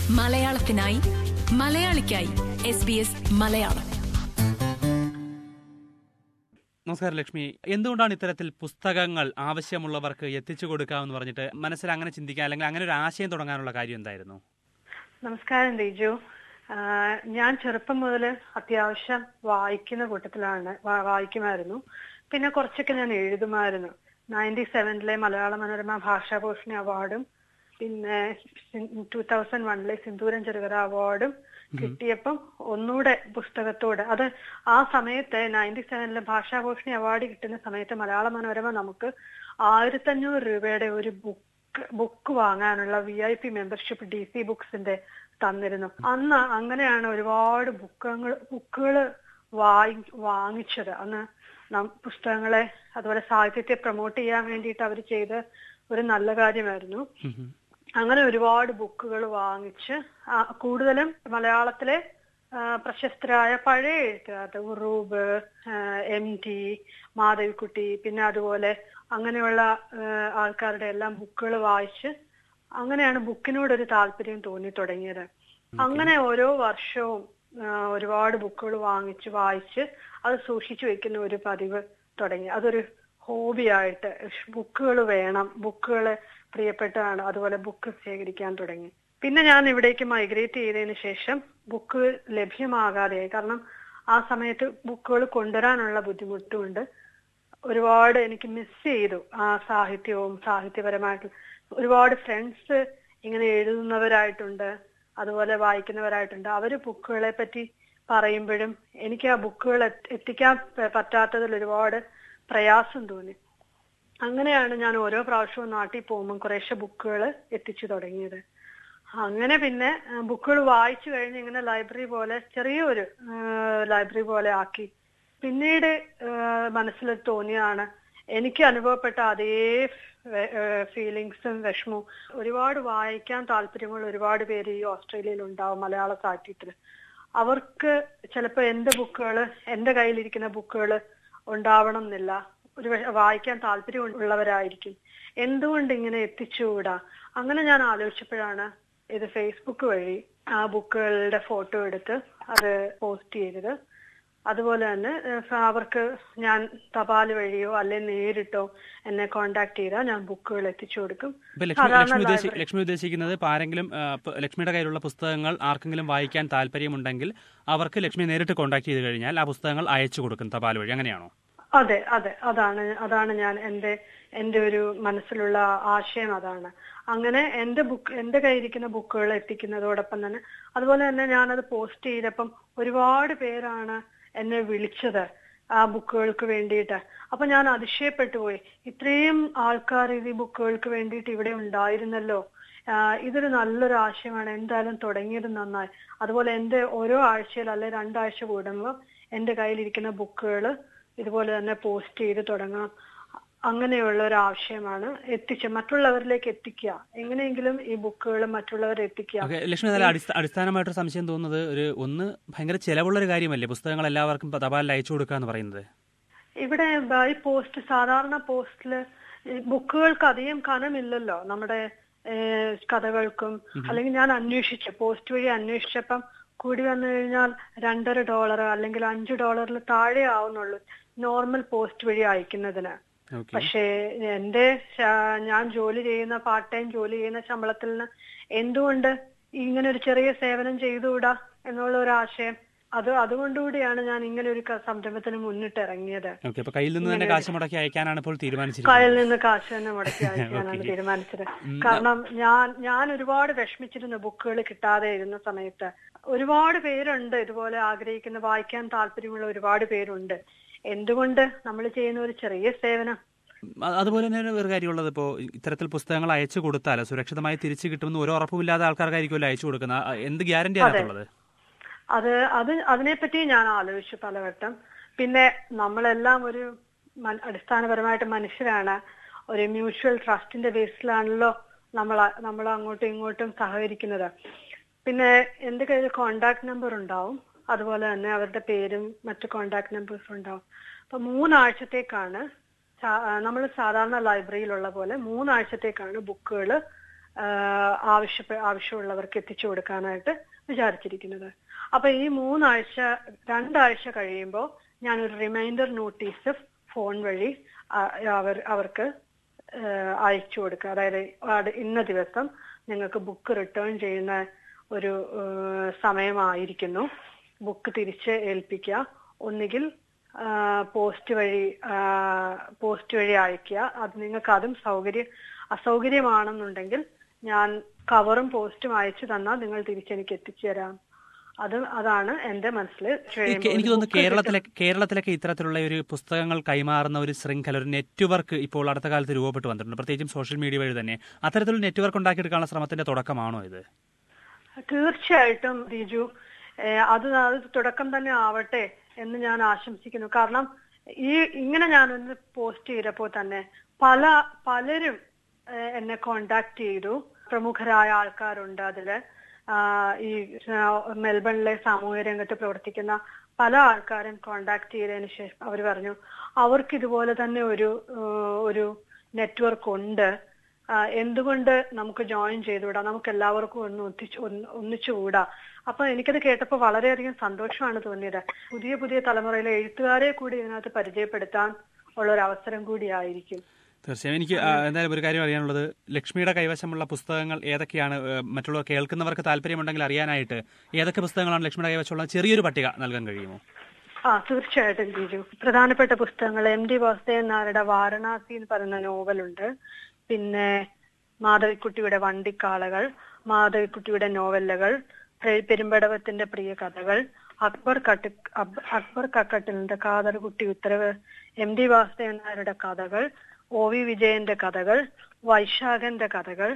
മലയാളത്തിനായി മലയാളിക്കായി S B S Malayalam നമസ്കാരം ലക്ഷ്മി എന്തുകൊണ്ടാണ് ഇത്തരത്തിൽ പുസ്തകങ്ങൾ ആവശ്യമുള്ളവർക്ക് എത്തിച്ചു കൊടുക്കാമെന്ന് പറഞ്ഞിട്ട് മനസ്സിൽ അങ്ങനെ ചിന്തിക്കാൻ അല്ലെങ്കിൽ അങ്ങനെ ഒരു ആശയം തുടങ്ങാനുള്ള കാര്യം എന്തായിരുന്നു നമസ്കാരം റിജു ആഹ് ഞാൻ ചെറുപ്പം മുതൽ അത്യാവശ്യം വായിക്കുന്ന കൂട്ടത്തിലാണ് വാ- വായിക്കുമായിരുന്നു പിന്നെ കുറച്ചൊക്കെ ഞാൻ എഴുതുമായിരുന്നു നയൻറ്റി സെവനിലെ മലയാള മനോരമ ഭാഷാഭൂഷണി അവാർഡും പിന്നെ ടൂ തൗസൻഡ് വണ്ണിലെ സിന്ദൂരൻ ചെറുകര അവാർഡും കിട്ടിയപ്പം ഒന്നുകൂടെ പുസ്തകത്തോട് അത് ആ സമയത്ത് നയൻറ്റി സെവനിലെ ഭാഷാഭൂഷണി അവാർഡ് കിട്ടുന്ന സമയത്ത് മലയാള മനോരമ നമുക്ക് ആയിരത്തഞ്ഞൂറ് രൂപയുടെ ഒരു ബുക്ക് ബുക്ക് വാങ്ങാനുള്ള V I P membership D C ബുക്സിന്റെ തന്നിരുന്നു അന്ന് അങ്ങനെയാണ് ഒരുപാട് ബുക്കങ്ങൾ ബുക്കുകൾ വായി വാങ്ങിച്ചത് അന്ന് നം- പുസ്തകങ്ങളെ അതുപോലെ സാഹിത്യത്തെ പ്രൊമോട്ട് ചെയ്യാൻ വേണ്ടിയിട്ട് അവർ ചെയ്ത ഒരു നല്ല കാര്യമായിരുന്നു അങ്ങനെ ഒരുപാട് ബുക്കുകൾ വാങ്ങിച്ച് ആ, കൂടുതലും മലയാളത്തിലെ ആ, പ്രശസ്തരായ പഴയ എഴുത്തുകാരുടെ ഉറൂബ് ആ, എം ടി മാധവിക്കുട്ടി പിന്നെ അതുപോലെ അങ്ങനെയുള്ള ആ, ആൾക്കാരുടെ എല്ലാം ബുക്കുകൾ വായിച്ച് അങ്ങനെയാണ് ബുക്കിനോടൊരു താല്പര്യം തോന്നി തുടങ്ങിയത് അങ്ങനെ ഓരോ വർഷവും ആ, ഒരുപാട് ബുക്കുകൾ വാങ്ങിച്ച് വായിച്ച് അത് സൂക്ഷിച്ചു വെക്കുന്ന ഒരു പതിവ് തുടങ്ങി അതൊരു ഹോബിയായിട്ട് ബുക്കുകൾ വേണം ബുക്കുകൾ പ്രിയപ്പെട്ടതാണ് അതുപോലെ ബുക്ക് ശേഖരിക്കാൻ തുടങ്ങി പിന്നെ ഞാൻ ഇവിടേക്ക് മൈഗ്രേറ്റ് ചെയ്തതിന് ശേഷം ബുക്ക് ലഭ്യമാകാതെയായി കാരണം ആ സമയത്ത് ബുക്കുകൾ കൊണ്ടുവരാനുള്ള ബുദ്ധിമുട്ടുമുണ്ട് ഒരുപാട് എനിക്ക് മിസ് ചെയ്തു ആ സാഹിത്യവും സാഹിത്യപരമായിട്ട് ഒരുപാട് ഫ്രണ്ട്സ് ഇങ്ങനെ എഴുതുന്നവരായിട്ടുണ്ട് അതുപോലെ വായിക്കുന്നവരായിട്ടുണ്ട് അവര് ബുക്കുകളെ പറ്റി പറയുമ്പോഴും എനിക്ക് ആ ബുക്കുകൾ എത്തി- എത്തിക്കാൻ പ- പറ്റാത്തതിൽ ഒരുപാട് പ്രയാസം തോന്നി അങ്ങനെയാണ് ഞാൻ ഓരോ പ്രാവശ്യവും നാട്ടിൽ പോകുമ്പോൾ കുറേശ്ശെ ബുക്കുകൾ എത്തിച്ചു തുടങ്ങിയത് അങ്ങനെ പിന്നെ ബുക്കുകൾ വായിച്ചു കഴിഞ്ഞ് ഇങ്ങനെ ലൈബ്രറി പോലെ ചെറിയൊരു ലൈബ്രറി പോലെ ആക്കി പിന്നീട് ആ, മനസ്സിൽ തോന്നിയാണ് എനിക്ക് അനുഭവപ്പെട്ട അതേ ഫീലിങ്സും വിഷമവും ഒരുപാട് വായിക്കാൻ താല്പര്യമുള്ള ഒരുപാട് പേര് ഈ ഓസ്ട്രേലിയയിൽ ഉണ്ടാവും മലയാള സാഹിത്യത്തിൽ അവർക്ക് ചിലപ്പോൾ എന്റെ ബുക്കുകൾ എന്റെ കയ്യിലിരിക്കുന്ന ബുക്കുകൾ ഉണ്ടാവണം എന്നില്ല ഒരു വെ- വായിക്കാൻ താല്പര്യം ഉള്ളവരായിരിക്കും എന്തുകൊണ്ട് ഇങ്ങനെ എത്തിച്ചുകൂടാ അങ്ങനെ ഞാൻ ആലോചിച്ചപ്പോഴാണ് ഇത് ഫേസ്ബുക്ക് വഴി ആ ബുക്കുകളുടെ ഫോട്ടോ എടുത്ത് അത് പോസ്റ്റ് ചെയ്തത് അതുപോലെ തന്നെ ഏഹ്, അവർക്ക് ഞാൻ തപാൽ വഴിയോ അല്ലെങ്കിൽ നേരിട്ടോ എന്നെ കോണ്ടാക്ട് ചെയ്താൽ ഞാൻ ബുക്കുകൾ എത്തിച്ചു കൊടുക്കും ഇപ്പൊ ലക്ഷ്മി സാധാരണ ലക്ഷ്മി ഉദ്ദേശി library- ലക്ഷ്മി ഉദ്ദേശിക്കുന്നത് ഇപ്പൊ ആരെങ്കിലും ആ, ഇപ്പൊ ലക്ഷ്മിയുടെ കയ്യിലുള്ള പുസ്തകങ്ങൾ ആർക്കെങ്കിലും വായിക്കാൻ താല്പര്യമുണ്ടെങ്കിൽ അവർക്ക് ലക്ഷ്മി നേരിട്ട് കോൺടാക്ട് ചെയ്ത് കഴിഞ്ഞാൽ ആ പുസ്തകങ്ങൾ അയച്ചു കൊടുക്കും തപാൽ വഴി അങ്ങനെയാണോ അതെ അതെ അതാണ് അതാണ് ഞാൻ എന്റെ എന്റെ ഒരു മനസ്സിലുള്ള ആശയം അതാണ് അങ്ങനെ എന്റെ ബുക്ക് എന്റെ കയ്യിരിക്കുന്ന ബുക്കുകൾ എത്തിക്കുന്നതോടൊപ്പം തന്നെ അതുപോലെ തന്നെ ഞാനത് പോസ്റ്റ് ചെയ്തപ്പം ഒരുപാട് പേരാണ് എന്നെ വിളിച്ചത് ആ ബുക്കുകൾക്ക് വേണ്ടിയിട്ട് അപ്പൊ ഞാൻ അതിശയപ്പെട്ടു പോയി ഇത്രയും ആൾക്കാർ ഇത് ഈ ബുക്കുകൾക്ക് വേണ്ടിയിട്ട് ഇവിടെ ഉണ്ടായിരുന്നല്ലോ ആ, ഇതൊരു നല്ലൊരു ആശയമാണ് എന്തായാലും തുടങ്ങിയത് നന്നായി അതുപോലെ എന്റെ ഓരോ ആഴ്ചയിൽ അല്ലെ രണ്ടാഴ്ച കൂടുമ്പോൾ എന്റെ കയ്യിലിരിക്കുന്ന ബുക്കുകൾ ഇതുപോലെ തന്നെ പോസ്റ്റ് ചെയ്ത് തുടങ്ങാം അങ്ങനെയുള്ള ഒരു ആശയമാണ് എത്തിച്ച് മറ്റുള്ളവരിലേക്ക് എത്തിക്കുക എങ്ങനെയെങ്കിലും ഈ ബുക്കുകൾ മറ്റുള്ളവരെ എത്തിക്കുക ഓക്കെ ലക്ഷ്മി നല്ല അടിസ്ഥ അടിസ്ഥാനമായിട്ടൊരു സംശയം തോന്നുന്നത് ഒരു ഒന്ന് ഭയങ്കര ചെലവുള്ള ഒരു കാര്യമല്ലേ പുസ്തകങ്ങൾ എല്ലാവർക്കും തപാലിൽ അയച്ചു കൊടുക്കുക എന്ന് പറയുന്നത് ഇവിടെ ബൈ പോസ്റ്റ് സാധാരണ പോസ്റ്റില് ബുക്കുകൾക്ക് അധികം കനമില്ലല്ലോ നമ്മുടെ ഏഹ്, കഥകൾക്കും അല്ലെങ്കിൽ ഞാൻ അന്വേഷിച്ചു പോസ്റ്റ് വഴി അന്വേഷിച്ചപ്പം കൂടി വന്നു കഴിഞ്ഞാൽ രണ്ടര ഡോളർ അല്ലെങ്കിൽ അഞ്ച് ഡോളറിൽ താഴെ ആവുന്നുള്ളൂ നോർമൽ പോസ്റ്റ് വഴി അയക്കുന്നതിന് ഓക്കെ പക്ഷേ എന്റെ ശ- ഞാൻ ജോലി ചെയ്യുന്ന പാർട്ട് ടൈം ജോലി ചെയ്യുന്ന ശമ്പളത്തിൽ നിന്ന് എന്തുകൊണ്ട് ഇങ്ങനെ ഒരു ചെറിയ സേവനം ചെയ്തുകൂടാ എന്നുള്ള ഒരു ആശയം അത് അതുകൊണ്ടുകൂടിയാണ് ഞാൻ ഇങ്ങനെ ഒരു ക- സംരംഭത്തിന് മുന്നിട്ട് ഇറങ്ങിയത് ഓക്കെ അപ്പൊ കയ്യിൽ നിന്ന് തന്നെ കാശ് മുടക്കി അയക്കാനാണ് ഇപ്പോൾ തീരുമാനിച്ചിരിക്കുന്നത് കയ്യിൽ നിന്ന് കാശ് തന്നെ മുടക്കി അയക്കാനാണ് തീരുമാനിച്ചത് കാരണം ഞാൻ ഞാൻ ഒരുപാട് വിഷമിച്ചിരുന്നു ബുക്കുകൾ കിട്ടാതെ ഇരുന്ന സമയത്ത് ഒരുപാട് പേരുണ്ട് ഇതുപോലെ ആഗ്രഹിക്കുന്ന വായിക്കാൻ താല്പര്യമുള്ള ഒരുപാട് പേരുണ്ട് എന്തുകൊണ്ട് നമ്മൾ ചെയ്യുന്ന ഒരു ചെറിയ സേവനം അ- അതുപോലെ തന്നെ ഒരു കാര്യമുള്ളത് ഇപ്പോൾ ഇത്തരത്തിൽ പുസ്തകങ്ങൾ അയച്ചു കൊടുത്താൽ സുരക്ഷിതമായി തിരിച്ചു കിട്ടുമെന്ന് ഒരു ഉറപ്പുമില്ലാതെ ആൾക്കാർക്കായിരിക്കുമല്ലോ അയച്ചു കൊടുക്കുന്നത് ആ, എന്ത് ഗ്യാരണ്ടി അതിനകത്തുള്ളത് അത് അത് അതിനെപ്പറ്റി ഞാൻ ആലോചിച്ചു പലവട്ടം പിന്നെ നമ്മളെല്ലാം ഒരു മൻ- അടിസ്ഥാനപരമായിട്ട് മനുഷ്യരാണ് ഒരു മ്യൂച്വൽ ട്രസ്റ്റിന്റെ ബേസിലാണല്ലോ നമ്മൾ നമ്മൾ അങ്ങോട്ടും ഇങ്ങോട്ടും സഹകരിക്കുന്നത് പിന്നെ എന്റെ കയ്യിൽ കോണ്ടാക്ട് നമ്പർ ഉണ്ടാവും അതുപോലെ തന്നെ അവരുടെ പേരും മറ്റു കോണ്ടാക്ട് നമ്പേഴ്സും ഉണ്ടാവും അപ്പൊ മൂന്നാഴ്ചത്തേക്കാണ് നമ്മൾ സാധാരണ ലൈബ്രറിയിലുള്ള പോലെ മൂന്നാഴ്ചത്തേക്കാണ് ബുക്കുകൾ ആവശ്യ ആവശ്യമുള്ളവർക്ക് എത്തിച്ചു കൊടുക്കാനായിട്ട് വിചാരിച്ചിരിക്കുന്നത് അപ്പൊ ഈ മൂന്നാഴ്ച രണ്ടാഴ്ച കഴിയുമ്പോൾ ഞാനൊരു റിമൈൻഡർ നോട്ടീസ് ഫോൺ വഴി ആ, അവർ അവർക്ക് ഏഹ് അയച്ചു കൊടുക്കുക അതായത് അത് ഇന്ന ദിവസം നിങ്ങൾക്ക് ബുക്ക് റിട്ടേൺ ചെയ്യുന്ന ഒരു ഏഹ് സമയമായിരിക്കുന്നു ബുക്ക് തിരിച്ച് ഏൽപ്പിക്കുക ഒന്നുകിൽ പോസ്റ്റ് വഴി പോസ്റ്റ് വഴി അയക്കുക അത് നിങ്ങൾക്ക് അതും സൗകര്യം അസൗകര്യമാണെന്നുണ്ടെങ്കിൽ ഞാൻ കവറും പോസ്റ്റും അയച്ചു തന്നാൽ നിങ്ങൾ തിരിച്ചെനിക്ക് എത്തിച്ചു തരാം അത് അതാണ് എന്റെ മനസ്സിൽ എനിക്ക് എനിക്ക് തോന്നുന്നു കേരളത്തിലെ കേരളത്തിലൊക്കെ ഇത്തരത്തിലുള്ള ഒരു പുസ്തകങ്ങൾ കൈമാറുന്ന ഒരു ശൃംഖല ഒരു നെറ്റ്വർക്ക് ഇപ്പോൾ അടുത്ത കാലത്ത് രൂപപ്പെട്ട് വന്നിട്ടുണ്ട് പ്രത്യേകിച്ചും സോഷ്യൽ മീഡിയ വഴി തന്നെ അത്തരത്തിലുള്ള നെറ്റ്വർക്ക് ഉണ്ടാക്കിയെടുക്കാനുള്ള ശ്രമത്തിന്റെ തുടക്കമാണോ ഇത് തീർച്ചയായിട്ടും ബിജു ഏഹ് അത് അത് തുടക്കം തന്നെ ആവട്ടെ എന്ന് ഞാൻ ആശംസിക്കുന്നു കാരണം ഈ ഇങ്ങനെ ഞാനൊന്ന് പോസ്റ്റ് ചെയ്തപ്പോൾ തന്നെ പല പലരും ഏഹ് എന്നെ കോണ്ടാക്ട് ചെയ്തു പ്രമുഖരായ ആൾക്കാരുണ്ട് അതില് ആഹ് ഈ ആഹ് മെൽബണിലെ സാമൂഹ്യ രംഗത്ത് പ്രവർത്തിക്കുന്ന പല ആൾക്കാരും കോണ്ടാക്ട് ചെയ്തതിന് ശേഷം അവർ പറഞ്ഞു അവർക്ക് ഇതുപോലെ തന്നെ ഒരു ഏഹ് ഒരു നെറ്റ്വർക്ക് ഉണ്ട് ആ, എന്തുകൊണ്ട് നമുക്ക് ജോയിൻ ചെയ്തുകൂടാ നമുക്ക് എല്ലാവർക്കും ഒന്ന് ഒന്നിച്ചു ഒന്ന് ഒന്നിച്ചുകൂടാ അപ്പൊ എനിക്കത് കേട്ടപ്പോൾ വളരെയധികം സന്തോഷമാണ് തോന്നിയത് പുതിയ പുതിയ തലമുറയിലെ എഴുത്തുകാരെ കൂടി ഇതിനകത്ത് പരിചയപ്പെടുത്താൻ ഉള്ള ഒരു അവസരം കൂടിയായിരിക്കും തീർച്ചയായും എനിക്ക് ആ, എന്തായാലും ഒരു കാര്യം അറിയാനുള്ളത് ലക്ഷ്മിയുടെ കൈവശമുള്ള പുസ്തകങ്ങൾ ഏതൊക്കെയാണ് ഏ, മറ്റുള്ള കേൾക്കുന്നവർക്ക് താല്പര്യമുണ്ടെങ്കിൽ അറിയാനായിട്ട് ഏതൊക്കെ പുസ്തകങ്ങളാണ് ലക്ഷ്മിയുടെ കൈവശമുള്ള ചെറിയൊരു പട്ടിക നൽകാൻ കഴിയുമോ ആ തീർച്ചയായിട്ടും ബിജു പ്രധാനപ്പെട്ട പുസ്തകങ്ങൾ എം ഡി വാസുദേവൻ നായരുടെ വാരണാസി എന്ന് പറയുന്ന നോവലുണ്ട് പിന്നെ മാധവിക്കുട്ടിയുടെ വണ്ടിക്കാളകൾ മാധവിക്കുട്ടിയുടെ നോവലുകൾ പെ- പെരുമ്പടവത്തിന്റെ പ്രിയ കഥകൾ അക്ബർ കട്ട് അബ്- അക്ബർ കക്കട്ടിലിന്റെ കാതർകുട്ടി ഉത്തരവ് എം ഡി വാസുദേവൻ നായരുടെ കഥകൾ ഒ വി വിജയന്റെ കഥകൾ വൈശാഖന്റെ കഥകൾ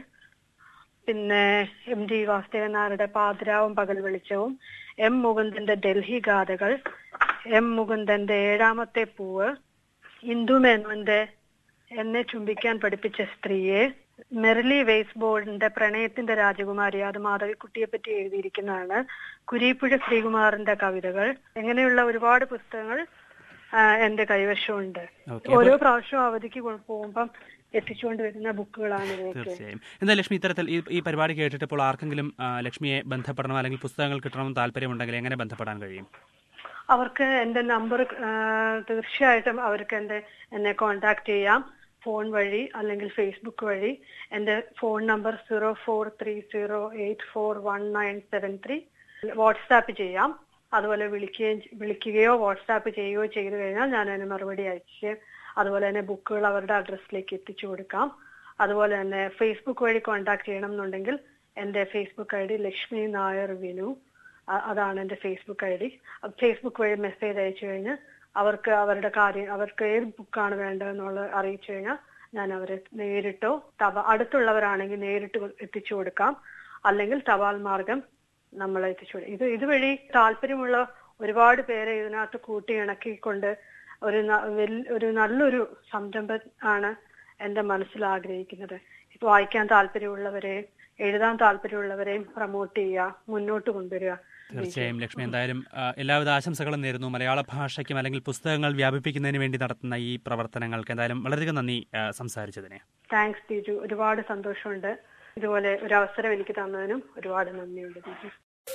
പിന്നെ എം ജി വാസുദേവൻ നായരുടെ പാതിരാവും പകൽ വെളിച്ചവും എം മുകുന്ദന്റെ ഡൽഹി ഗാഥകൾ എം മുകുന്ദന്റെ ഏഴാമത്തെ പൂവ് ഇന്ദു മേനോന്റെ എന്നെ ചുംബിക്കാൻ പഠിപ്പിച്ച സ്ത്രീയെ മെറിലി വെയ്സ്ബോർഡിന്റെ പ്രണയത്തിന്റെ രാജകുമാരി അത് മാധവിക്കുട്ടിയെ പറ്റി എഴുതിയിരിക്കുന്നതാണ് കുരീപ്പുഴ ശ്രീകുമാറിന്റെ കവിതകൾ ഇങ്ങനെയുള്ള ഒരുപാട് പുസ്തകങ്ങൾ ആ, എന്റെ കൈവശമുണ്ട് Okay, ഓരോ പ്രാവശ്യവും അവധിക്ക് കൊ- പോകുമ്പം എത്തിച്ചുകൊണ്ട് വരുന്ന ബുക്കുകളാണ് ഇവയൊക്കെ തീർച്ചയായും എന്താ ലക്ഷ്മി ഇത്തരത്തിൽ ഈ ഈ പരിപാടി കേട്ടിട്ടിപ്പോൾ ആർക്കെങ്കിലും ആ, ലക്ഷ്മിയെ ബന്ധപ്പെടണം അല്ലെങ്കിൽ പുസ്തകങ്ങൾ കിട്ടണമെന്ന് താല്പര്യമുണ്ടെങ്കിൽ എങ്ങനെ ബന്ധപ്പെടാൻ കഴിയും അവർക്ക് എന്റെ നമ്പർ തീർച്ചയായിട്ടും അവർക്ക് എന്റെ എന്നെ കോണ്ടാക്ട് ചെയ്യാം ഫോൺ വഴി അല്ലെങ്കിൽ ഫേസ്ബുക്ക് വഴി എന്റെ phone number zero four three zero eight four one nine seven three WhatsApp ചെയ്യാം അതുപോലെ വിളിക്കുകയും വിളിക്കുകയോ വാട്സാപ്പ് ചെയ്യുകയോ ചെയ്തു കഴിഞ്ഞാൽ ഞാൻ അതിന് മറുപടി അയച്ച് അതുപോലെ തന്നെ ബുക്കുകൾ അവരുടെ അഡ്രസ്സിലേക്ക് എത്തിച്ചു കൊടുക്കാം അതുപോലെ തന്നെ ഫേസ്ബുക്ക് വഴി കോണ്ടാക്ട് ചെയ്യണം എന്നുണ്ടെങ്കിൽ എന്റെ Facebook I D Lakshmi Nair Vinu അ- അതാണ് എന്റെ ഫേസ്ബുക്ക് ഐ ഡി ഫേസ്ബുക്ക് വഴി മെസ്സേജ് അയച്ചു കഴിഞ്ഞ് അവർക്ക് അവരുടെ കാര്യം അവർക്ക് ഏത് ബുക്കാണ് വേണ്ടതെന്നുള്ളത് അറിയിച്ചു കഴിഞ്ഞാൽ ഞാൻ അവരെ നേരിട്ടോ തപ അടുത്തുള്ളവരാണെങ്കിൽ നേരിട്ട് കൊ- എത്തിച്ചു കൊടുക്കാം അല്ലെങ്കിൽ തപാൽ മാർഗം നമ്മൾ എത്തിച്ചു കൊടുക്കും ഇത് ഇതുവഴി താല്പര്യമുള്ള ഒരുപാട് പേരെ ഇതിനകത്ത് കൂട്ടി ഇണക്കിക്കൊണ്ട് ഒരു ന- വെൽ- ഒരു നല്ലൊരു സംരംഭം ആണ് എന്റെ മനസ്സിൽ ആഗ്രഹിക്കുന്നത് ഇപ്പൊ വായിക്കാൻ താല്പര്യമുള്ളവരെയും എഴുതാൻ താല്പര്യമുള്ളവരെയും പ്രൊമോട്ട് ചെയ്യുക മുന്നോട്ട് കൊണ്ടുവരിക തീർച്ചയായും ലക്ഷ്മി എന്തായാലും ആ, എല്ലാവിധ ആശംസകളും നേരുന്നു മലയാള ഭാഷയ്ക്കും അല്ലെങ്കിൽ പുസ്തകങ്ങൾ വ്യാപിപ്പിക്കുന്നതിന് വേണ്ടി നടത്തുന്ന ഈ പ്രവർത്തനങ്ങൾക്ക് എന്തായാലും വളരെയധികം നന്ദി ആ, സംസാരിച്ചതിന് താങ്ക്സ് ബിജു ഒരുപാട് സന്തോഷമുണ്ട് ഇതുപോലെ ഒരു അവസരം എനിക്ക് തന്നതിനും ഒരുപാട് നന്ദിയുണ്ട് Biju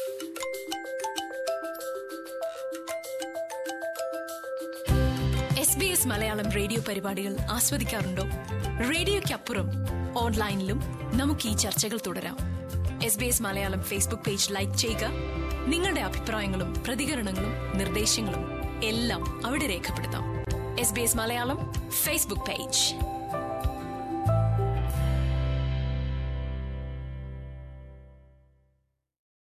S B S Malayalam radio പരിപാടികൾ ആസ്വദിക്കാറുണ്ടോ റേഡിയോയ്ക്കപ്പുറം ഓൺലൈനിലും നമുക്ക് ഈ ചർച്ചകൾ തുടരാം S B S Malayalam Facebook page like ചെയ്യുക നിങ്ങളുടെ അഭിപ്രായങ്ങളും പ്രതികരണങ്ങളും നിർദ്ദേശങ്ങളും എല്ലാം അവിടെ രേഖപ്പെടുത്താം S B S Malayalam Facebook page